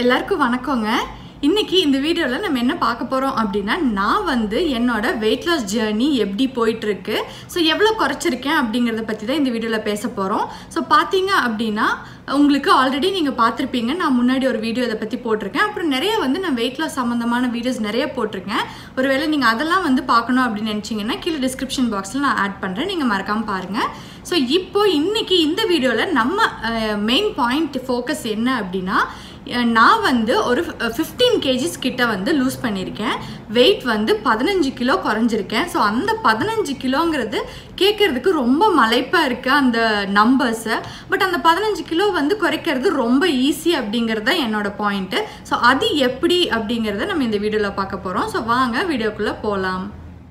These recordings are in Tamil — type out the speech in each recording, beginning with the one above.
எல்லாருக்கும் வணக்கங்க இன்னைக்கு இந்த வீடியோவில் நம்ம என்ன பார்க்க போகிறோம் அப்படின்னா நான் வந்து என்னோட வெயிட் லாஸ் ஜேர்னி எப்படி போயிட்டுருக்கு ஸோ எவ்வளோ குறைச்சிருக்கேன் அப்படிங்கிறத பற்றி தான் இந்த வீடியோவில் பேச போகிறோம் ஸோ பார்த்தீங்க அப்படின்னா உங்களுக்கு ஆல்ரெடி நீங்கள் பார்த்துருப்பீங்க நான் முன்னாடி ஒரு வீடியோ இதை பற்றி போட்டிருக்கேன் அப்புறம் நிறைய வந்து நான் வெயிட் லாஸ் சம்மந்தமான வீடியோஸ் நிறைய போட்டிருக்கேன் ஒருவேளை நீங்கள் அதெல்லாம் வந்து பார்க்கணும் அப்படின்னு நினச்சிங்கன்னா கீழே டிஸ்கிரிப்ஷன் பாக்ஸில் நான் ஆட் பண்ணுறேன் நீங்கள் மறக்காமல் பாருங்கள் ஸோ இப்போ இன்னைக்கு இந்த வீடியோவில் நம்ம மெயின் பாயிண்ட் ஃபோக்கஸ் என்ன அப்படின்னா அஹ், நான் வந்து ஒரு ஃபிஃப்டீன் கேஜிஸ் கிட்ட வந்து லூஸ் பண்ணியிருக்கேன் வெயிட் வந்து பதினஞ்சு கிலோ குறைஞ்சிருக்கேன் ஸோ அந்த பதினஞ்சு கிலோங்கிறது கேட்குறதுக்கு ரொம்ப மலைப்பாக இருக்குது அந்த நம்பர்ஸை பட் அந்த பதினஞ்சு கிலோ வந்து குறைக்கிறது ரொம்ப ஈஸி அப்படிங்கிறது தான் என்னோட பாயிண்ட்டு ஸோ அது எப்படி அப்படிங்கிறத நம்ம இந்த வீடியோவில் பார்க்க போகிறோம் ஸோ வாங்க வீடியோக்குள்ளே போகலாம்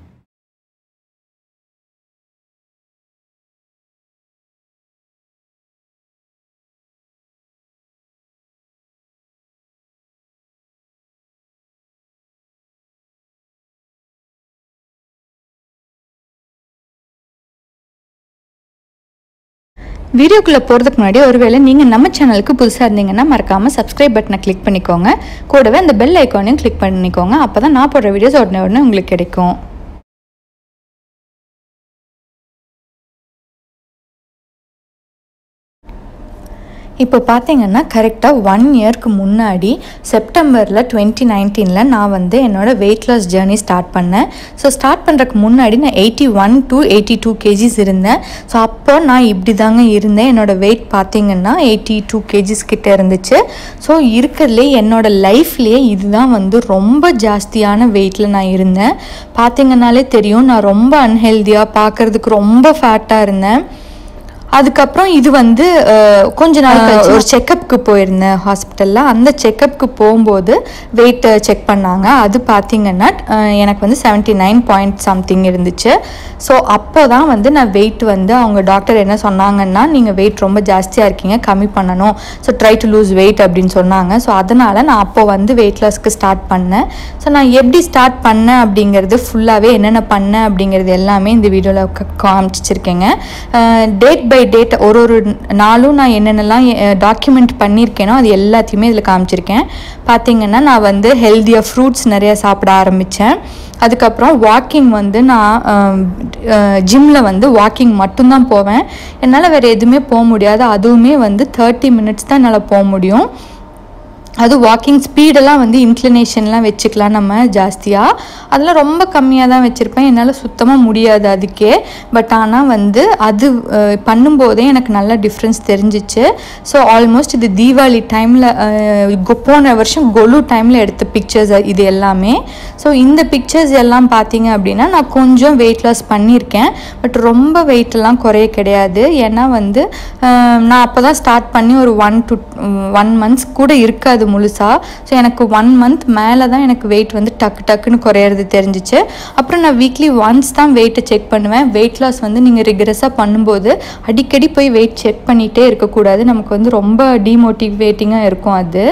வீடியோக்குள்ளே போகிறதுக்கு முன்னாடி ஒருவேளை நீங்கள் நம்ம சேனலுக்கு புதுசாக இருந்தீங்கன்னா மறக்காமல் சப்ஸ்கிரைப் பட்டனை கிளிக் பண்ணிக்கோங்க கூடவே அந்த பெல் ஐக்கானையும் கிளிக் பண்ணிக்கோங்க அப்போ தான் நான் போடுற வீடியோஸ் உடனே உடனே உங்களுக்கு கிடைக்கும் இப்போ பார்த்தீங்கன்னா கரெக்டாக ஒன் இயர்க்கு முன்னாடி செப்டம்பரில் டுவெண்ட்டி நைன்டீனில் நான் வந்து என்னோடய வெயிட் லாஸ் ஜேர்னி ஸ்டார்ட் பண்ணேன் ஸோ ஸ்டார்ட் பண்ணுறதுக்கு முன்னாடி நான் eighty one to eighty two KGs இருந்தேன் ஸோ அப்போ நான் இப்படி தாங்க இருந்தேன் என்னோடய வெயிட் பார்த்தீங்கன்னா எயிட்டி டூ கேஜிஸ் கிட்ட இருந்துச்சு ஸோ இருக்கிறதுலே என்னோடய லைஃப்லேயே இதுதான் வந்து ரொம்ப ஜாஸ்தியான வெயிட்டில் நான் இருந்தேன் பார்த்தீங்கன்னாலே தெரியும் நான் ரொம்ப அன்ஹெல்தியாக பார்க்குறதுக்கு ரொம்ப ஃபேட்டாக இருந்தேன் அதுக்கப்புறம் இது வந்து அஹ், கொஞ்ச நாள் கழிச்சு ஒரு செக்கப்புக்கு போயிருந்தேன் ஹாஸ்பிட்டலில் அந்த செக்கப்புக்கு போகும்போது வெயிட் செக் பண்ணாங்க அது பார்த்தீங்கன்னா அஹ், எனக்கு வந்து செவன்ட்டி நைன் பாயிண்ட் சம்திங் இருந்துச்சு ஸோ அப்போ தான் வந்து நான் வெயிட் வந்து அவங்க டாக்டர் என்ன சொன்னாங்கன்னா நீங்கள் வெயிட் ரொம்ப ஜாஸ்தியாக இருக்கீங்க கம்மி பண்ணணும் so try to lose weight அப்படின்னு சொன்னாங்க ஸோ அதனால் நான் அப்போ வந்து வெயிட் லாஸ்க்கு ஸ்டார்ட் பண்ணேன் ஸோ நான் எப்படி ஸ்டார்ட் பண்ணேன் அப்படிங்கிறது ஃபுல்லாகவே என்னென்ன பண்ணேன் அப்படிங்கிறது எல்லாமே இந்த வீடியோவில் காமிச்சிருக்கேங்க டேட் பை டேட் ஒரு ஒரு நாளும் நான் என்னென்னலாம் டாக்குமெண்ட் பண்ணியிருக்கேனோ அது எல்லாத்தையுமே இதில் காமிச்சிருக்கேன் பார்த்தீங்கன்னா நான் வந்து ஹெல்த்தியாக ஃப்ரூட்ஸ் நிறைய சாப்பிட ஆரம்பித்தேன் அதுக்கப்புறம் வாக்கிங் வந்து நான் ஜிம்மில் வந்து வாக்கிங் மட்டும்தான் போவேன் என்னால் வேறு எதுவுமே போக முடியாது அதுவுமே வந்து தேர்ட்டி மினிட்ஸ் தான் என்னால் போக முடியும் அது வாக்கிங் ஸ்பீடெல்லாம் வந்து இன்க்ளினேஷன்லாம் வச்சுக்கலாம் நம்ம ஜாஸ்தியாக அதெல்லாம் ரொம்ப கம்மியாக தான் வச்சுருப்பேன் என்னால் சுத்தமாக முடியாது அதுக்கே பட் ஆனால் வந்து அது அஹ், பண்ணும்போதே எனக்கு நல்ல டிஃப்ரென்ஸ் தெரிஞ்சிச்சு ஸோ ஆல்மோஸ்ட் இது தீபாவளி டைமில் போன வருஷம் கொலு டைமில் எடுத்த பிக்சர்ஸ் இது எல்லாமே ஸோ இந்த பிக்சர்ஸ் எல்லாம் பார்த்தீங்க அப்படின்னா நான் கொஞ்சம் வெயிட் லாஸ் பண்ணியிருக்கேன் பட் ரொம்ப weight எல்லாம் குறைய கிடையாது ஏன்னா வந்து அஹ், நான் அப்போ தான் ஸ்டார்ட் பண்ணி ஒரு ஒன் டு ஒன் மந்த்ஸ் கூட இருக்காது முழுசாக ஸோ எனக்கு ஒன் மந்த் மேலே தான் எனக்கு வெயிட் வந்து டக்கு டக்குன்னு குறையிறது தெரிஞ்சிச்சு அப்புறம் நான் வீக்லி ஒன்ஸ் தான் வெயிட்டை செக் பண்ணுவேன் வெயிட் லாஸ் வந்து நீங்கள் ரிகரஸாக பண்ணும்போது அடிக்கடி போய் வெயிட் செக் பண்ணிகிட்டே இருக்கக்கூடாது நமக்கு வந்து ரொம்ப டிமோட்டிவேட்டிங்காக இருக்கும் அது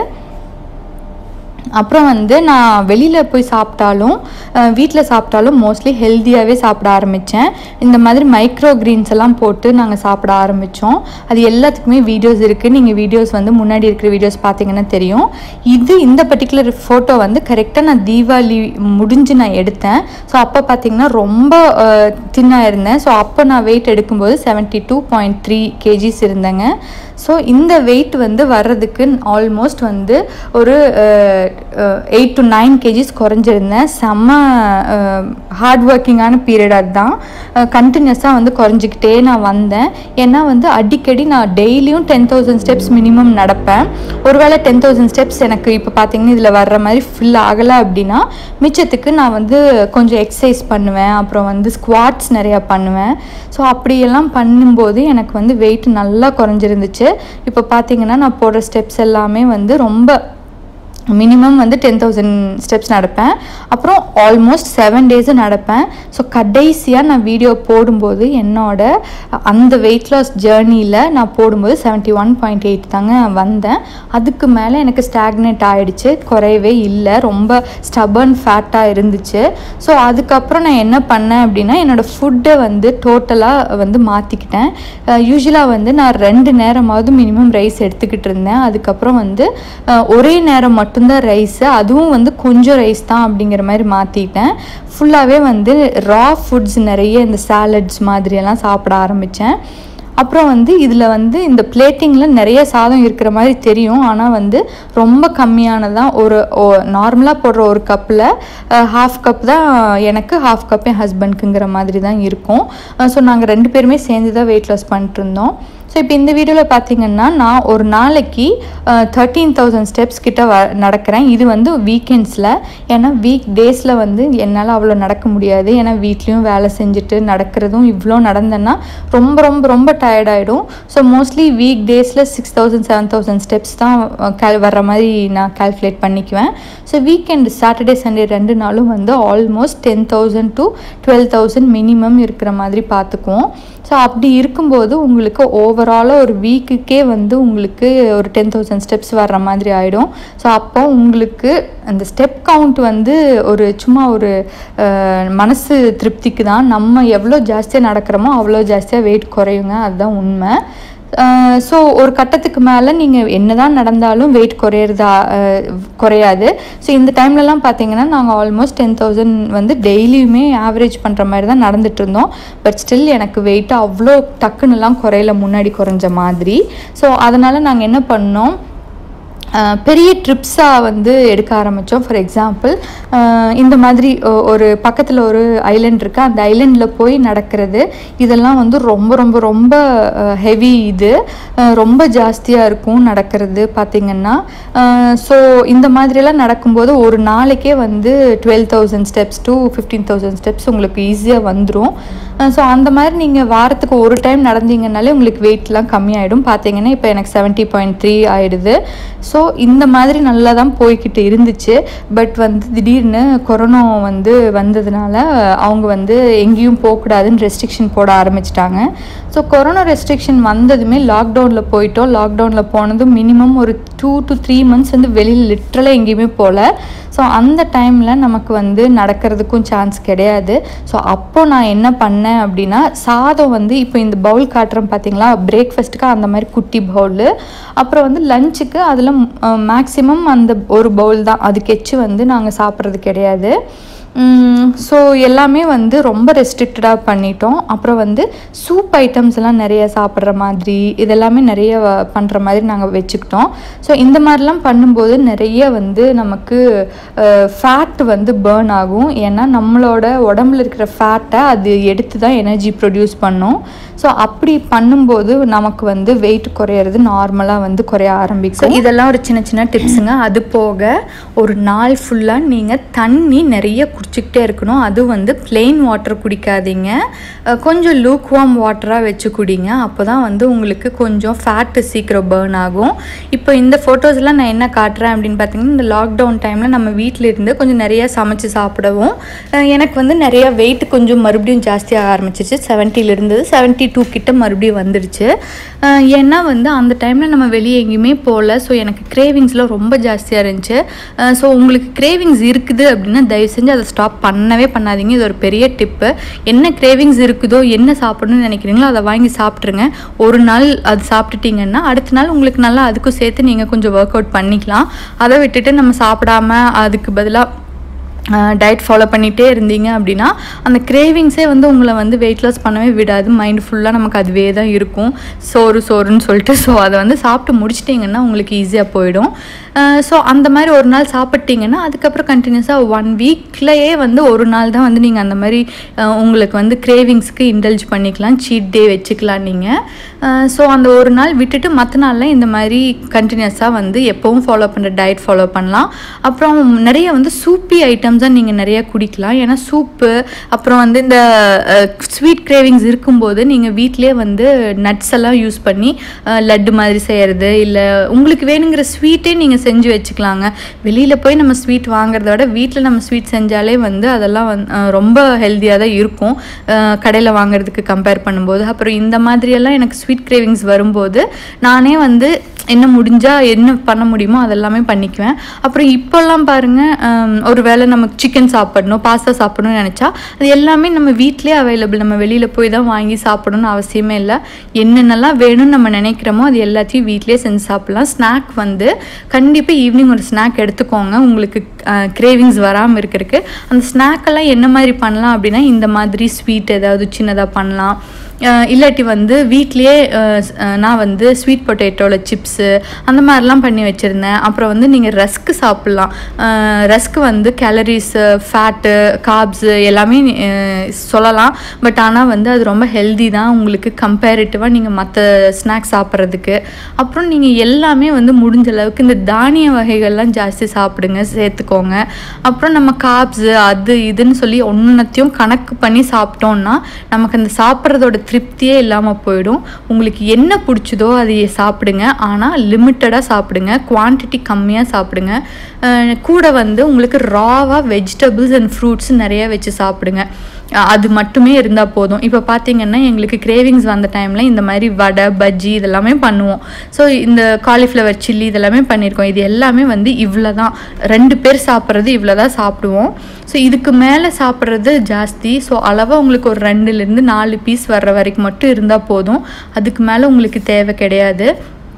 அப்புறம் வந்து நான் வெளியில் போய் சாப்பிட்டாலும் வீட்டில் சாப்பிட்டாலும் மோஸ்ட்லி ஹெல்த்தியாகவே சாப்பிட ஆரம்பித்தேன் இந்த மாதிரி மைக்ரோ கிரீன்ஸ் எல்லாம் போட்டு நாங்கள் சாப்பிட ஆரம்பித்தோம் அது எல்லாத்துக்குமே வீடியோஸ் இருக்குது நீங்கள் வீடியோஸ் வந்து முன்னாடி இருக்கிற வீடியோஸ் பார்த்தீங்கன்னா தெரியும் இது இந்த பர்டிகுலர் ஃபோட்டோ வந்து கரெக்டாக நான் தீபாவளி முடிஞ்சு நான் எடுத்தேன் ஸோ அப்போ பார்த்தீங்கன்னா ரொம்ப தின்னாக இருந்தேன் ஸோ அப்போ நான் வெயிட் எடுக்கும்போது seventy two point three KGs இருந்தேங்க ஸோ இந்த வெயிட் வந்து வர்றதுக்கு ஆல்மோஸ்ட் வந்து ஒரு எயிட் டு நைன் கேஜிஸ் குறைஞ்சிருந்தேன் செம்ம ஹார்ட் ஒர்க்கிங்கான பீரியட் அதுதான் கண்டினியூஸாக வந்து குறைஞ்சிக்கிட்டே நான் வந்தேன் ஏன்னா வந்து அடிக்கடி நான் டெய்லியும் டென் தௌசண்ட் ஸ்டெப்ஸ் மினிமம் நடப்பேன் ஒருவேளை டென் தௌசண்ட் ஸ்டெப்ஸ் எனக்கு இப்போ பார்த்தீங்கன்னா இதில் வர்ற மாதிரி ஃபில் ஆகலை அப்படின்னா மிச்சத்துக்கு நான் வந்து கொஞ்சம் எக்ஸசைஸ் பண்ணுவேன் அப்புறம் வந்து ஸ்குவாட்ஸ் நிறையா பண்ணுவேன் ஸோ அப்படியெல்லாம் பண்ணும்போது எனக்கு வந்து வெயிட் நல்லா குறைஞ்சிருந்துச்சு இப்போ பார்த்தீங்கன்னா நான் போடுற ஸ்டெப்ஸ் எல்லாமே வந்து ரொம்ப மினிமம் வந்து டென் தௌசண்ட் ஸ்டெப்ஸ் நடப்பேன் அப்புறம் ஆல்மோஸ்ட் செவன் டேஸு நடப்பேன் ஸோ கடைசியாக நான் வீடியோ போடும்போது என்னோட அந்த வெயிட் லாஸ் ஜேர்னியில் நான் போடும்போது செவன்ட்டி ஒன் பாயிண்ட் எயிட் தாங்க வந்தேன் அதுக்கு மேலே எனக்கு ஸ்டாக்னேட் ஆகிடுச்சு குறையவே இல்லை ரொம்ப ஸ்டபர்ன் ஃபேட்டாக இருந்துச்சு ஸோ அதுக்கப்புறம் நான் என்ன பண்ணேன் அப்படின்னா என்னோடய ஃபுட்டை வந்து டோட்டலாக வந்து மாற்றிக்கிட்டேன் யூஸ்வலாக வந்து நான் ரெண்டு நேரமாவது மினிமம் ரைஸ் எடுத்துக்கிட்டு இருந்தேன் அதுக்கப்புறம் வந்து அஹ், ஒரே நேரம் மட்டும்தான் ரைஸு அதுவும் வந்து கொஞ்சம் ரைஸ் தான் அப்படிங்கிற மாதிரி மாற்றிட்டேன் ஃபுல்லாகவே வந்து ரா ஃபுட்ஸ் நிறைய இந்த சாலட்ஸ் மாதிரியெல்லாம் சாப்பிட ஆரம்பித்தேன் அப்புறம் வந்து இதில் வந்து இந்த பிளேட்டிங்கில் நிறைய சாதம் இருக்கிற மாதிரி தெரியும் ஆனால் வந்து ரொம்ப கம்மியானதான் ஒரு நார்மலாக போடுற ஒரு கப்பில் ஹாஃப் கப் தான் எனக்கு ஹாஃப் கப் என் ஹஸ்பண்ட்க்குங்கிற மாதிரி தான் இருக்கும் ஸோ நாங்கள் ரெண்டு பேருமே சேர்ந்து தான் வெயிட் லாஸ் பண்ணிட்டு இருந்தோம் ஸோ இப்போ இந்த வீடியோவில் பார்த்தீங்கன்னா நான் ஒரு நாளைக்கு தேர்ட்டீன் தௌசண்ட் ஸ்டெப்ஸ் கிட்ட வ நடக்கிறேன் இது வந்து வீக்கெண்ட்ஸில் ஏன்னா வீக் டேஸில் வந்து என்னால் அவ்வளோ நடக்க முடியாது ஏன்னா வீட்லேயும் வேலை செஞ்சுட்டு நடக்கிறதும் இவ்வளோ நடந்தேன்னா ரொம்ப ரொம்ப ரொம்ப டயர்டாயிடும் ஸோ மோஸ்ட்லி வீக் டேஸில் six thousand seven thousand steps தான் கேல் வர்ற மாதிரி நான் கால்குலேட் பண்ணிக்குவேன் ஸோ வீக்கெண்ட் சாட்டர்டே சண்டே ரெண்டு நாளும் வந்து almost ten thousand to twelve thousand minimum இருக்கிற மாதிரி பார்த்துக்குவோம் ஸோ அப்படி இருக்கும்போது உங்களுக்கு ஓவராலாக ஒரு வீக்குக்கே வந்து உங்களுக்கு ஒரு டென் தௌசண்ட் ஸ்டெப்ஸ் வர்ற மாதிரி ஆகிடும் ஸோ அப்போ உங்களுக்கு அந்த ஸ்டெப் கவுண்ட் வந்து ஒரு சும்மா ஒரு அஹ், மனசு திருப்திக்கு தான் நம்ம எவ்வளோ ஜாஸ்தியாக நடக்கிறோமோ அவ்வளோ ஜாஸ்தியாக வெயிட் குறையுங்க அதுதான் உண்மை ஸோ ஒரு கட்டத்துக்கு மேலே நீங்கள் என்னதான் நடந்தாலும் வெயிட் குறையிறதா அஹ், குறையாது ஸோ இந்த டைம்லலாம் பார்த்தீங்கன்னா நாங்கள் ஆல்மோஸ்ட் டென் தௌசண்ட் வந்து டெய்லியுமே ஆவரேஜ் பண்ணுற மாதிரி தான் நடந்துட்டு இருந்தோம் பட் ஸ்டில் எனக்கு வெயிட் அவ்வளோ டக்குன்னுலாம் குறையல முன்னாடி குறைஞ்ச மாதிரி ஸோ அதனால் நாங்கள் என்ன பண்ணோம் அஹ் பெரிய ட்ரிப்ஸாக வந்து எடுக்க ஆரம்பித்தோம் ஃபார் எக்ஸாம்பிள் இந்த மாதிரி ஒ- ஒரு பக்கத்தில் ஒரு ஐலண்ட் இருக்குது அந்த ஐலண்டில் போய் நடக்கிறது இதெல்லாம் வந்து ரொம்ப ரொம்ப ரொம்ப ஹெவி இது அஹ் ரொம்ப ஜாஸ்தியாக இருக்கும் நடக்கிறது பார்த்திங்கன்னா ஸோ இந்த மாதிரியெல்லாம் நடக்கும்போது ஒரு நாளைக்கே வந்து twelve thousand steps to fifteen thousand steps உங்களுக்கு ஈஸியாக வந்துடும் ஸோ அந்த மாதிரி நீங்கள் வாரத்துக்கு ஒரு டைம் நடந்தீங்கனாலே உங்களுக்கு வெயிட்லாம் கம்மியாயிடும் பார்த்தீங்கன்னா இப்போ எனக்கு செவன்ட்டி பாயிண்ட் த்ரீ ஆயிடுது ஸோ இந்த மாதிரி நல்லா தான் போய்கிட்டு இருந்துச்சு பட் வந்து திடீர்னு கொரோனா வந்து வந்ததுனால அவங்க வந்து எங்கேயும் போகக்கூடாதுன்னு ரெஸ்ட்ரிக்ஷன் போட ஆரம்பிச்சிட்டாங்க ஸோ கொரோனா ரெஸ்ட்ரிக்ஷன் வந்ததுமே லாக்டவுனில் போயிட்டோம் லாக்டவுனில் போனதும் மினிமம் ஒரு டூ டு த்ரீ மந்த்ஸ் வந்து வெளியில் லிட்ரலாக எங்கேயுமே போகல ஸோ அந்த டைமில் நமக்கு வந்து நடக்கிறதுக்கும் சான்ஸ் கிடையாது ஸோ அப்போ நான் என்ன பண்ணேன் அப்படின்னா சாதம் வந்து இப்போ இந்த பவுல் காட்டுறேன் பார்த்தீங்களா பிரேக்ஃபாஸ்ட்டுக்கு அந்த மாதிரி குட்டி பவுலு அப்புறம் வந்து லஞ்சுக்கு அதில் மேக்ஸிமம் அந்த ஒரு பவுல் தான் அதுக்கு எச்சு வந்து நாங்கள் சாப்பிட்றது கிடையாது ஸோ எல்லாமே வந்து ரொம்ப ரெஸ்ட்ரிக்டடாக பண்ணிட்டோம் அப்புறம் வந்து சூப் ஐட்டம்ஸ் எல்லாம் நிறைய சாப்பிட்ற மாதிரி இதெல்லாமே நிறைய பண்ணுற மாதிரி நாங்கள் வச்சுக்கிட்டோம் ஸோ இந்த மாதிரிலாம் பண்ணும்போது நிறைய வந்து நமக்கு ஃபேட் வந்து பேர்ன் ஆகும் ஏன்னா நம்மளோட உடம்புல இருக்கிற ஃபேட்டை அது எடுத்து தான் எனர்ஜி ப்ரொடியூஸ் பண்ணும் ஸோ அப்படி பண்ணும்போது நமக்கு வந்து வெயிட் குறையிறது நார்மலாக வந்து குறைய ஆரம்பிக்கும் இதெல்லாம் ஒரு சின்ன சின்ன டிப்ஸுங்க அது போக ஒரு நாள் ஃபுல்லாக நீங்கள் தண்ணி நிறைய குடிச்சிக்கிட்டே இருக்கணும் அது வந்து plain வாட்டர் குடிக்காதீங்க அஹ் கொஞ்சம் லூக் வார்ம் வாட்டராக வச்சு குடிங்க அப்போ தான் வந்து உங்களுக்கு கொஞ்சம் ஃபேட்டு சீக்கிரம் பேர்ன் ஆகும் இப்போ இந்த ஃபோட்டோஸ்லாம் நான் என்ன காட்டுறேன் அப்படின்னு பார்த்தீங்கன்னா இந்த லாக்டவுன் டைமில் நம்ம வீட்டில் இருந்து கொஞ்சம் நிறைய சமைச்சு சாப்பிடவும் அஹ் எனக்கு வந்து நிறைய வெயிட் கொஞ்சம் மறுபடியும் ஜாஸ்தியாக ஆரம்பிச்சிருச்சு 70 ல இருந்தது செவன்ட்டி டூ கிட்ட மறுபடியும் வந்துடுச்சு அஹ் ஏன்னா வந்து அந்த டைமில் நம்ம வெளியே எங்கேயுமே போகல ஸோ எனக்கு கிரேவிங்ஸ்லாம் ரொம்ப ஜாஸ்தியாக இருந்துச்சு ஸோ உங்களுக்கு கிரேவிங்ஸ் இருக்குது அப்படின்னா தயவு செஞ்சு அதை ஸ்டாப் பண்ணவே பண்ணாதீங்க இது ஒரு பெரிய டிப்பு என்ன கிரேவிங்ஸ் இருக்குதோ என்ன சாப்பிடணும்னு நினைக்கிறீங்களோ அதை வாங்கி சாப்பிட்ருங்க ஒரு நாள் அது சாப்பிட்டுட்டீங்கன்னா அடுத்த நாள் உங்களுக்கு நல்லா அதுக்கும் சேர்த்து நீங்கள் கொஞ்சம் ஒர்க் அவுட் பண்ணிக்கலாம் அதை விட்டுட்டு நம்ம சாப்பிடாம அதுக்கு பதிலாக டயட் ஃபாலோ பண்ணிகிட்டே இருந்தீங்க அப்படின்னா அந்த கிரேவிங்ஸே வந்து உங்களை வந்து வெயிட் லாஸ் பண்ணவே விடாது மைண்ட் ஃபுல்லாக நமக்கு அதுவே தான் இருக்கும் சோறு சோறுன்னு சொல்லிட்டு ஸோ அதை வந்து சாப்பிட்டு முடிச்சிட்டிங்கன்னா உங்களுக்கு ஈஸியாக போயிடும் ஸோ அந்த மாதிரி ஒரு நாள் சாப்பிட்டீங்கன்னா அதுக்கப்புறம் கண்டினியூஸாக ஒன் வீக்லேயே வந்து ஒரு நாள் தான் வந்து நீங்கள் அந்த மாதிரி அஹ், உங்களுக்கு வந்து கிரேவிங்ஸ்க்கு இண்டல்ஜ் பண்ணிக்கலாம் சீட் டே வச்சுக்கலாம் நீங்கள் ஸோ அந்த ஒரு நாள் விட்டுட்டு மற்ற நாளில் இந்த மாதிரி கண்டினியூஸாக வந்து எப்போவும் ஃபாலோ பண்ணுற டயட் ஃபாலோ பண்ணலாம் அப்புறம் நிறைய வந்து சூப்பி ஐட்டம்ஸ் ஐட்டம்ஸாக நீங்கள் நிறைய குடிக்கலாம் ஏன்னா சூப்பு அப்புறம் வந்து இந்த ஸ்வீட் கிரேவிங்ஸ் இருக்கும்போது நீங்கள் வீட்டிலே வந்து நட்ஸ் எல்லாம் யூஸ் பண்ணி அஹ், லட்டு மாதிரி செய்கிறது இல்லை உங்களுக்கு வேணுங்கிற ஸ்வீட்டே நீங்கள் செஞ்சு வச்சுக்கலாங்க வெளியில் போய் நம்ம ஸ்வீட் வாங்குறத விட வீட்டில் நம்ம ஸ்வீட் செஞ்சாலே வந்து அதெல்லாம் வந்து அஹ், ரொம்ப ஹெல்த்தியாக தான் இருக்கும் கடையில் வாங்குறதுக்கு கம்பேர் பண்ணும்போது அப்புறம் இந்த மாதிரியெல்லாம் எனக்கு ஸ்வீட் கிரேவிங்ஸ் வரும்போது நானே வந்து என்ன முடிஞ்சால் என்ன பண்ண முடியுமோ அதெல்லாமே பண்ணிக்குவேன் அப்புறம் இப்போல்லாம் பாருங்கள் ஒரு வேளை நமக்கு சிக்கன் சாப்பிடணும் பாஸ்தா சாப்பிடணும்னு நினச்சா அது எல்லாமே நம்ம வீட்டிலே அவைலபிள் நம்ம வெளியில் போய் தான் வாங்கி சாப்பிடணும்னு அவசியமே இல்லை என்னென்னலாம் வேணும்னு நம்ம நினைக்கிறோமோ அது எல்லாத்தையும் வீட்டிலே செஞ்சு சாப்பிட்லாம் ஸ்நாக் வந்து கண்டிப்பாக ஈவினிங் ஒரு ஸ்நாக் எடுத்துக்கோங்க உங்களுக்கு கிரேவிங்ஸ் வராமல் இருக்கிறதுக்கு அந்த ஸ்நாக்கெல்லாம் என்ன மாதிரி பண்ணலாம் அப்படின்னா இந்த மாதிரி ஸ்வீட் ஏதாவது சின்னதாக பண்ணலாம் அஹ் இல்லாட்டி வந்து வீட்லேயே நான் வந்து ஸ்வீட் பொட்டேட்டோவில் சிப்ஸு அந்த மாதிரிலாம் பண்ணி வச்சுருந்தேன் அப்புறம் வந்து நீங்கள் ரஸ்க்கு சாப்பிட்லாம் ரஸ்க்கு வந்து கேலரிஸு ஃபேட்டு காப்ஸு எல்லாமே அஹ் சொல்லலாம் பட் ஆனால் வந்து அது ரொம்ப ஹெல்தி தான் உங்களுக்கு கம்பேரிட்டிவாக நீங்கள் மற்ற ஸ்நாக்ஸ் சாப்பிட்றதுக்கு அப்புறம் நீங்கள் எல்லாமே வந்து முடிஞ்ச அளவுக்கு இந்த தானிய வகைகள்லாம் ஜாஸ்தி சாப்பிடுங்க சேர்த்துக்கோங்க அப்புறம் நம்ம காப்ஸு அது இதுன்னு சொல்லி ஒன்றத்தையும் கணக்கு பண்ணி சாப்பிட்டோம்னா நமக்கு அந்த சாப்பிட்றதோட திருப்தியே இல்லாமல் போயிடும் உங்களுக்கு என்ன பிடிச்சதோ அதை சாப்பிடுங்க ஆனால் லிமிட்டடாக சாப்பிடுங்க குவான்டிட்டி கம்மியாக சாப்பிடுங்க அஹ் கூட வந்து உங்களுக்கு ராவாக வெஜிடபிள்ஸ் அண்ட் ஃப்ரூட்ஸ் நிறைய வச்சு சாப்பிடுங்க அஹ் அது மட்டுமே இருந்தால் போதும் இப்போ பார்த்தீங்கன்னா எங்களுக்கு கிரேவிங்ஸ் வந்த டைமில் இந்த மாதிரி வடை பஜ்ஜி இதெல்லாமே பண்ணுவோம் ஸோ இந்த காலிஃப்ளவர் சில்லி இதெல்லாமே பண்ணியிருக்கோம் இது எல்லாமே வந்து இவ்வளோ தான் ரெண்டு பேர் சாப்பிட்றது இவ்வளோ தான் சாப்பிடுவோம் ஸோ இதுக்கு மேலே சாப்பிட்றது ஜாஸ்தி ஸோ அளவாக உங்களுக்கு ஒரு ரெண்டுலேருந்து நாலு பீஸ் வர்ற வரைக்கும் மட்டும் இருந்தால் போதும் அதுக்கு மேலே உங்களுக்கு தேவை கிடையாது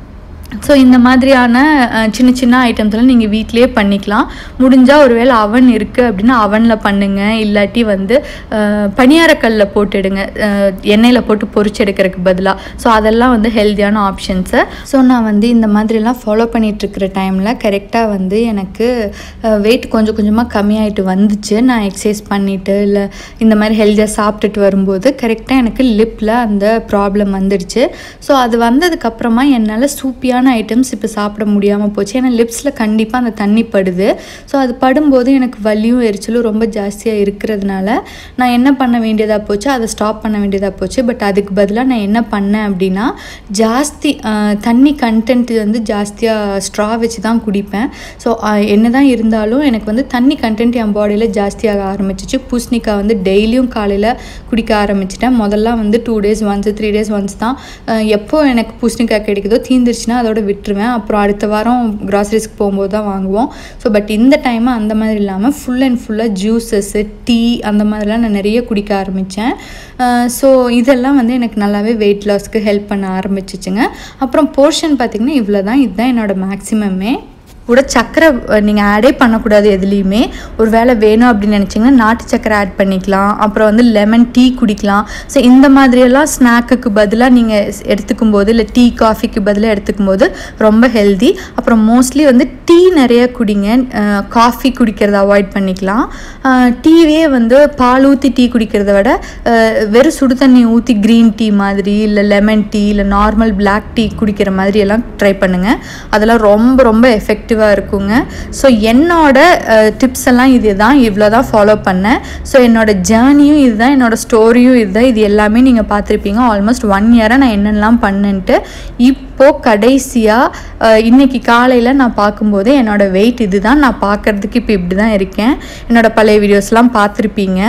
ஸோ இந்த மாதிரியான அஹ், சின்ன சின்ன ஐட்டம்ஸ்லாம் நீங்கள் வீட்டிலேயே பண்ணிக்கலாம் முடிஞ்சால் ஒருவேளை அவன் இருக்குது அப்படின்னா அவனில் பண்ணுங்க இல்லாட்டி வந்து அஹ், பணியாரக்கல்லில் போட்டுடுங்க அஹ், எண்ணெயில் போட்டு பொரிச்சு எடுக்கிறதுக்கு பதிலாக ஸோ அதெல்லாம் வந்து ஹெல்த்தியான ஆப்ஷன்ஸு ஸோ நான் வந்து இந்த மாதிரிலாம் ஃபாலோ பண்ணிகிட்ருக்கிற டைமில் கரெக்டாக வந்து எனக்கு வெயிட் கொஞ்சம் கொஞ்சமாக கம்மியாயிட்டு வந்துச்சு நான் எக்ஸசைஸ் பண்ணிவிட்டு இல்லை இந்த மாதிரி ஹெல்த்தியாக சாப்பிட்டுட்டு வரும்போது கரெக்டாக எனக்கு லிப்பில் அந்த ப்ராப்ளம் வந்துடுச்சு ஸோ அது வந்ததுக்கப்புறமா என்னால் சூப்பியான ஐட்டம்ஸ் இப்போ சாப்பிட முடியாமல் போச்சு ஏன்னா லிப்ஸில் கண்டிப்பாக அந்த தண்ணி படுது ஸோ அது படும்போது எனக்கு வலியும் எரிச்சலும் ரொம்ப ஜாஸ்தியாக இருக்கிறதுனால நான் என்ன பண்ண வேண்டியதாக போச்சு அதை ஸ்டாப் பண்ண வேண்டியதாக போச்சு பட் அதுக்கு பதிலாக நான் என்ன பண்ணேன் அப்படின்னா ஜாஸ்தி ஆஹ், தண்ணி கண்டென்ட் வந்து ஜாஸ்தியாக ஸ்ட்ரா வச்சு தான் குடிப்பேன் ஸோ என்ன தான் இருந்தாலும் எனக்கு வந்து தண்ணி கண்டென்ட் என் பாடியில் ஜாஸ்தியாக ஆரம்பிச்சிச்சு பூசணிக்காய் வந்து டெய்லியும் காலையில் குடிக்க ஆரம்பிச்சிட்டேன் முதல்ல வந்து two days once three days once தான் ஆஹ், எப்போ எனக்கு பூசணிக்காய் கிடைக்குதோ தீந்துருச்சுன்னா அதோட விட்டுருவேன் அப்புறம் அடுத்த வாரம் கிராசரிஸ்க்கு போகும்போது தான் வாங்குவோம் ஸோ பட் இந்த டைம் அந்த மாதிரி இல்லாமல் ஃபுல் அண்ட் ஃபுல்லாக ஜூஸஸ்ஸு டீ அந்த மாதிரிலாம் நான் நிறைய குடிக்க ஆரம்பித்தேன் ஸோ இதெல்லாம் வந்து எனக்கு நல்லாவே வெயிட் லாஸ்க்கு ஹெல்ப் பண்ண ஆரம்பிச்சிச்சுங்க அப்புறம் போர்ஷன் பார்த்திங்கன்னா இவ்வளோ தான் இதுதான் என்னோட மேக்ஸிமமே கூட சக்கரை நீங்கள் ஆடே பண்ணக்கூடாது எதுலேயுமே ஒரு வேளை வேணும் அப்படின்னு நினச்சிங்கன்னா நாட்டு சக்கரை ஆட் பண்ணிக்கலாம் அப்புறம் வந்து லெமன் டீ குடிக்கலாம் ஸோ இந்த மாதிரியெல்லாம் ஸ்நாக்குக்கு பதிலாக நீங்கள் எடுத்துக்கும் போது இல்லை டீ காஃபிக்கு பதிலாக எடுத்துக்கும் போது ரொம்ப ஹெல்தி அப்புறம் மோஸ்ட்லி வந்து டீ நிறைய குடிங்க காஃபி குடிக்கிறத அவாய்ட் பண்ணிக்கலாம் டீவே வந்து பால் ஊற்றி டீ குடிக்கிறத விட அஹ், வெறும் சுடு தண்ணி ஊற்றி க்ரீன் டீ மாதிரி இல்லை லெமன் டீ இல்லை நார்மல் பிளாக் டீ குடிக்கிற மாதிரி எல்லாம் ட்ரை பண்ணுங்கள் அதெல்லாம் ரொம்ப ரொம்ப எஃபெக்டிவாக இருக்குங்க ஸோ என்னோட டிப்ஸ் எல்லாம் இது தான் இவ்வளோ தான் ஃபாலோ பண்ணேன் ஸோ என்னோட ஜேர்னியும் இதுதான் என்னோட ஸ்டோரியும் இதுதான் இது எல்லாமே நீங்கள் பார்த்துருப்பீங்க ஆல்மோஸ்ட் ஒன் இயராக நான் என்னென்னலாம் பண்ணேன்ட்டு இப்போது கடைசியாக இன்னைக்கு காலையில் நான் பார்க்கும்போது என்னோட வெயிட் இதுதான் நான் பார்க்கறதுக்கு இப்போ இப்படி தான் இருக்கேன் என்னோட பழைய வீடியோஸ்லாம் பார்த்துருப்பீங்க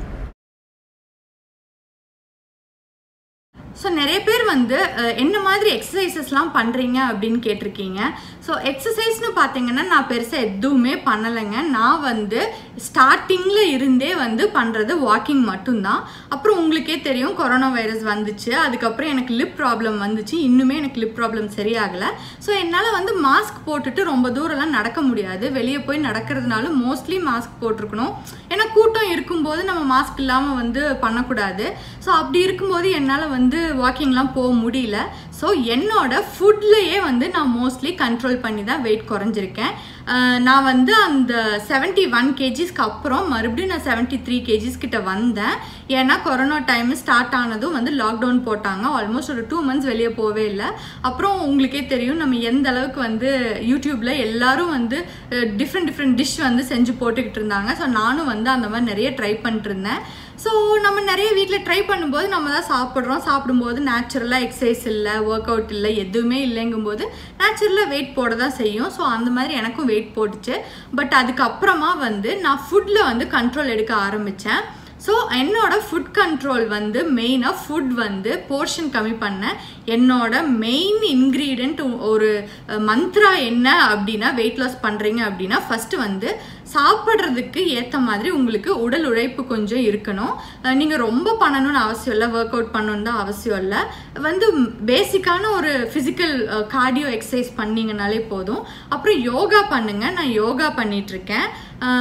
ஸோ நிறைய பேர் வந்து அஹ், என்ன மாதிரி எக்ஸசைசஸ்லாம் பண்ணுறீங்க அப்படின்னு கேட்டிருக்கீங்க ஸோ எக்ஸசைஸ்னு பார்த்தீங்கன்னா நான் பெருசாக எதுவுமே பண்ணலைங்க நான் வந்து ஸ்டார்டிங்கில் இருந்தே வந்து பண்ணுறது வாக்கிங் மட்டும்தான் அப்புறம் உங்களுக்கே தெரியும் கொரோனா வைரஸ் வந்துச்சு அதுக்கப்புறம் எனக்கு லிப் ப்ராப்ளம் வந்துச்சு இன்னுமே எனக்கு லிப் ப்ராப்ளம் சரியாகலை ஸோ என்னால் வந்து மாஸ்க் போட்டுட்டு ரொம்ப தூரம்லாம் நடக்க முடியாது வெளியே போய் நடக்கிறதுனால மோஸ்ட்லி மாஸ்க் போட்டிருக்கணும் ஏன்னா கூட்டம் இருக்கும்போது நம்ம மாஸ்க் இல்லாமல் வந்து பண்ணக்கூடாது ஸோ அப்படி இருக்கும்போது என்னால் வந்து வாக்கிங்லாம் போக முடியல ஸோ என்னோட ஃபுட்லேயே வந்து நான் மோஸ்ட்லி கண்ட்ரோல் பண்ணி தான் வெயிட் குறைஞ்சிருக்கேன் அஹ் நான் வந்து அந்த செவன்ட்டி ஒன் கேஜிஸ்க்கு அப்புறம் மறுபடியும் நான் செவன்ட்டி த்ரீ கேஜிஸ் கிட்ட வந்தேன் ஏன்னா கொரோனா டைம் ஸ்டார்ட் ஆனதும் வந்து லாக்டவுன் போட்டாங்க ஆல்மோஸ்ட் ஒரு டூ மந்த்ஸ் வெளியே போவே இல்லை அப்புறம் உங்களுக்கே தெரியும் நம்ம எந்த அளவுக்கு வந்து யூடியூப்ல எல்லாரும் வந்து டிஃப்ரெண்ட் டிஃப்ரெண்ட் டிஷ் வந்து செஞ்சு போட்டுக்கிட்டு இருந்தாங்க ஸோ நானும் வந்து அந்த மாதிரி நிறைய ட்ரை பண்ணிட்டு இருந்தேன் ஸோ நம்ம நிறைய வீட்டில் ட்ரை பண்ணும்போது நம்ம தான் சாப்பிட்றோம் சாப்பிடும்போது நேச்சுரலாக எக்ஸசைஸ் இல்லை ஒர்க் அவுட் இல்லை எதுவுமே இல்லைங்கும்போது நேச்சுரலாக வெயிட் போட தான் செய்யும் ஸோ அந்த மாதிரி எனக்கும் வெயிட் போட்டுச்சு பட் அதுக்கப்புறமா வந்து நான் ஃபுட்டில் வந்து கண்ட்ரோல் எடுக்க ஆரம்பித்தேன் ஸோ என்னோட ஃபுட் கண்ட்ரோல் வந்து மெயினாக ஃபுட் வந்து போர்ஷன் கம்மி பண்ணேன் என்னோட மெயின் இன்க்ரீடியன்ட் ஒரு மந்த்ரா என்ன அப்படின்னா வெயிட் லாஸ் பண்ணுறீங்க அப்படின்னா ஃபஸ்ட்டு வந்து சாப்பிட்றதுக்கு ஏற்ற மாதிரி உங்களுக்கு உடல் உழைப்பு கொஞ்சம் இருக்கணும் நீங்கள் ரொம்ப பண்ணணும்னு அவசியம் இல்லை ஒர்க் அவுட் பண்ணணுன்னு தான் அவசியம் இல்லை வந்து பேசிக்கான ஒரு ஃபிசிக்கல் கார்டியோ எக்ஸசைஸ் பண்ணிங்கனாலே போதும் அப்புறம் யோகா பண்ணுங்க நான் யோகா பண்ணிகிட்ருக்கேன்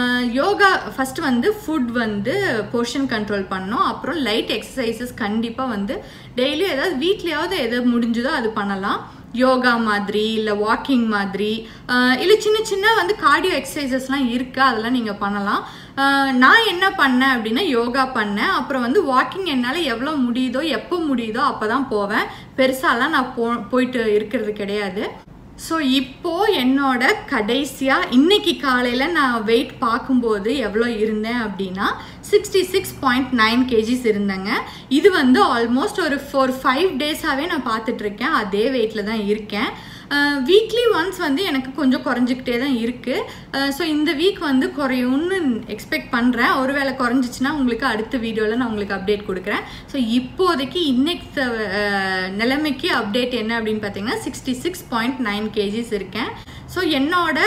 யோகா ஃபஸ்ட்டு வந்து ஃபுட் வந்து போர்ஷன் கண்ட்ரோல் பண்ணோம் அப்புறம் லைட் எக்ஸசைசஸ் கண்டிப்பாக வந்து டெய்லியும் ஏதாவது வீட்லேயாவது எது முடிஞ்சுதோ அது பண்ணலாம் யோகா மாதிரி இல்லை வாக்கிங் மாதிரி இல்லை சின்ன சின்ன வந்து கார்டியோ எக்ஸசைசஸ்லாம் இருக்குது அதெல்லாம் நீங்கள் பண்ணலாம் நான் என்ன பண்ணேன் அப்படின்னா யோகா பண்ணேன் அப்புறம் வந்து வாக்கிங் என்னால் எவ்வளோ முடியுதோ எப்போ முடியுதோ அப்போ தான் போவேன் பெருசாலாம் நான் போ போயிட்டு இருக்கிறது கிடையாது ஸோ இப்போ என்னோட கடைசியாக இன்னைக்கு காலையில் நான் வெயிட் பார்க்கும்போது எவ்வளோ இருந்தேன் அப்படின்னா sixty six point nine KGs இருந்தேங்க இது வந்து ஆல்மோஸ்ட் ஒரு ஃபோர் ஃபைவ் டேஸாகவே நான் பார்த்துட்ருக்கேன் அதே வெயிட்டில் தான் இருக்கேன் வீக்லி ஒன்ஸ் வந்து எனக்கு கொஞ்சம் குறைஞ்சிக்கிட்டே தான் இருக்குது ஸோ இந்த வீக் வந்து குறையும்னு எக்ஸ்பெக்ட் பண்ணுறேன் ஒருவேளை குறைஞ்சிச்சின்னா உங்களுக்கு அடுத்த வீடியோவில் நான் உங்களுக்கு அப்டேட் கொடுக்குறேன் ஸோ இப்போதைக்கு இன்னைக்கு நிலைமைக்கு அப்டேட் என்ன அப்படின்னு பார்த்தீங்கன்னா sixty six point nine KGs இருக்கேன் ஸோ என்னோட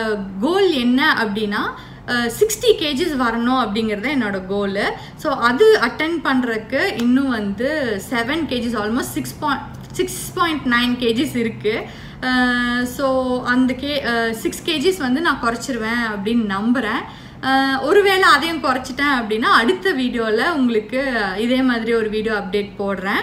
கோல் என்ன அப்படின்னா சிக்ஸ்டி கேஜிஸ் வரணும் அப்படிங்கிறது என்னோட கோலு ஸோ அது அட்டன் பண்ணுறதுக்கு இன்னும் வந்து seven KGs almost six point six point nine KGs இருக்குது ஸோ அந்த கே சிக்ஸ் கேஜிஸ் வந்து நான் குறைச்சிருவேன் அப்படின்னு நம்புகிறேன் ஒருவேளை அதையும் குறைச்சிட்டேன் அப்படின்னா அடுத்த வீடியோவில் உங்களுக்கு இதே மாதிரி ஒரு வீடியோ அப்டேட் போடுறேன்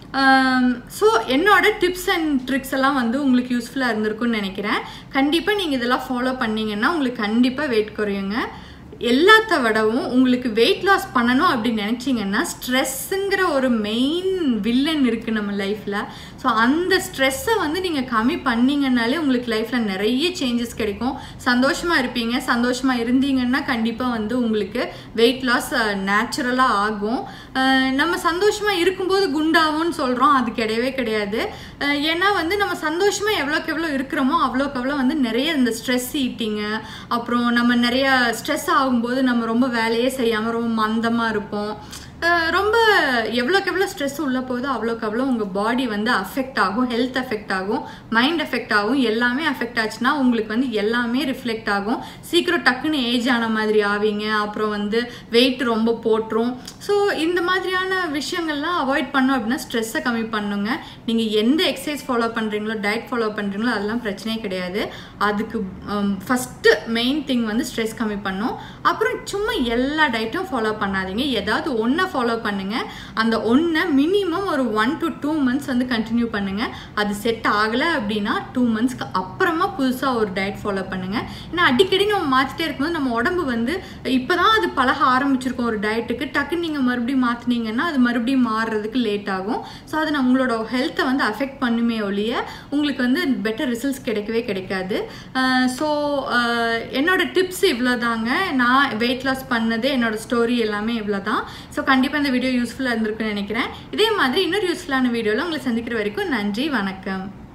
ஸோ என்னோட டிப்ஸ் அண்ட் ட்ரிக்ஸ் எல்லாம் வந்து உங்களுக்கு யூஸ்ஃபுல்லாக இருந்திருக்கும்னு நினைக்கிறேன் கண்டிப்பாக நீங்கள் இதெல்லாம் ஃபாலோ பண்ணீங்கன்னா உங்களுக்கு கண்டிப்பாக வெயிட் குறையுங்க எல்லாத்த விடவும் உங்களுக்கு வெயிட் லாஸ் பண்ணணும் அப்படின்னு நினச்சிங்கன்னா ஸ்ட்ரெஸ்ஸுங்கிற ஒரு மெயின் வில்லன் இருக்குது நம்ம லைஃப்பில் ஸோ அந்த ஸ்ட்ரெஸ்ஸை வந்து நீங்கள் கம்மி பண்ணீங்கன்னாலே உங்களுக்கு லைஃப்பில் நிறைய சேஞ்சஸ் கிடைக்கும் சந்தோஷமாக இருப்பீங்க சந்தோஷமாக இருந்தீங்கன்னா கண்டிப்பாக வந்து உங்களுக்கு வெயிட் லாஸ் நேச்சுரலாக ஆகும் நம்ம சந்தோஷமாக இருக்கும்போது குண்டாகும்னு சொல்கிறோம் அது கிடையவே கிடையாது ஏன்னா வந்து நம்ம சந்தோஷமாக எவ்வளோக்கு எவ்வளோ இருக்கிறோமோ அவ்வளோக்கு அவ்வளோ வந்து நிறைய இந்த ஸ்ட்ரெஸ் ஈட்டிங்கு அப்புறம் நம்ம நிறைய ஸ்ட்ரெஸ் ஆகும்போது நம்ம ரொம்ப வேலையே செய்யாமல் ரொம்ப மந்தமாக இருப்போம் ரொம்ப எவ்வளோக்கு எவ்வளோ ஸ்ட்ரெஸ் உள்ள போதோ அவ்வளோக்கு அவ்வளோ உங்கள் பாடி வந்து அஃபெக்ட் ஆகும் ஹெல்த் அஃபெக்ட் ஆகும் மைண்ட் அஃபெக்ட் ஆகும் எல்லாமே அஃபெக்ட் ஆச்சுன்னா உங்களுக்கு வந்து எல்லாமே ரிஃப்ளெக்ட் ஆகும் சீக்கிரம் டக்குன்னு ஏஜ் ஆன மாதிரி ஆவீங்க அப்புறம் வந்து வெயிட் ரொம்ப போட்டுரும் ஸோ இந்த மாதிரியான விஷயங்கள்லாம் அவாய்ட் பண்ணோம் அப்படின்னா ஸ்ட்ரெஸ்ஸை கம்மி பண்ணுங்க நீங்கள் எந்த எக்ஸசைஸ் ஃபாலோ பண்ணுறீங்களோ டயட் ஃபாலோ பண்ணுறீங்களோ அதெல்லாம் பிரச்சனையே கிடையாது அதுக்கு ஃபஸ்ட்டு மெயின் திங் வந்து ஸ்ட்ரெஸ் கம்மி பண்ணும் அப்புறம் சும்மா எல்லா டயட்டும் ஃபாலோ பண்ணாதீங்க ஏதாவது ஒன்றை ஃபாலோ பண்ணுங்க அந்த ஒன்றை மினிமம் ஒரு ஒன் டு டூ மந்த்ஸ் வந்து கண்டினியூ பண்ணுங்க அது செட் ஆகலை அப்படின்னா டூ மந்த்ஸ்க்கு அப்புறமா புதுசாக ஒரு டயட் ஃபாலோ பண்ணுங்க ஏன்னா அடிக்கடி நம்ம மாற்றிட்டே இருக்கும்போது நம்ம உடம்பு வந்து இப்போதான் அது பழக ஆரம்பிச்சிருக்கோம் ஒரு டயட்டுக்கு டக்குன்னு நீங்கள் மறுபடியும் மாற்றினீங்கன்னா அது மறுபடியும் மாறுறதுக்கு லேட் ஆகும் ஸோ அது நான் உங்களோட ஹெல்த்தை வந்து அஃபெக்ட் பண்ணுமே ஒழிய உங்களுக்கு வந்து பெட்டர் ரிசல்ட்ஸ் கிடைக்கவே கிடைக்காது ஸோ என்னோட டிப்ஸ் இவ்வளோ தாங்க நான் வெயிட் லாஸ் பண்ணது என்னோட ஸ்டோரி எல்லாமே இவ்வளோ தான் ஸோ கண்டிப்பாக இந்த வீடியோ யூஸ்ஃபுல்லாக இருந்திருக்குன்னு நினைக்கிறேன் இதே மாதிரி இன்னொரு யூஸ்ஃபுல்லான வீடியோவில் உங்களை சந்திக்கிற வரைக்கும் நன்றி வணக்கம்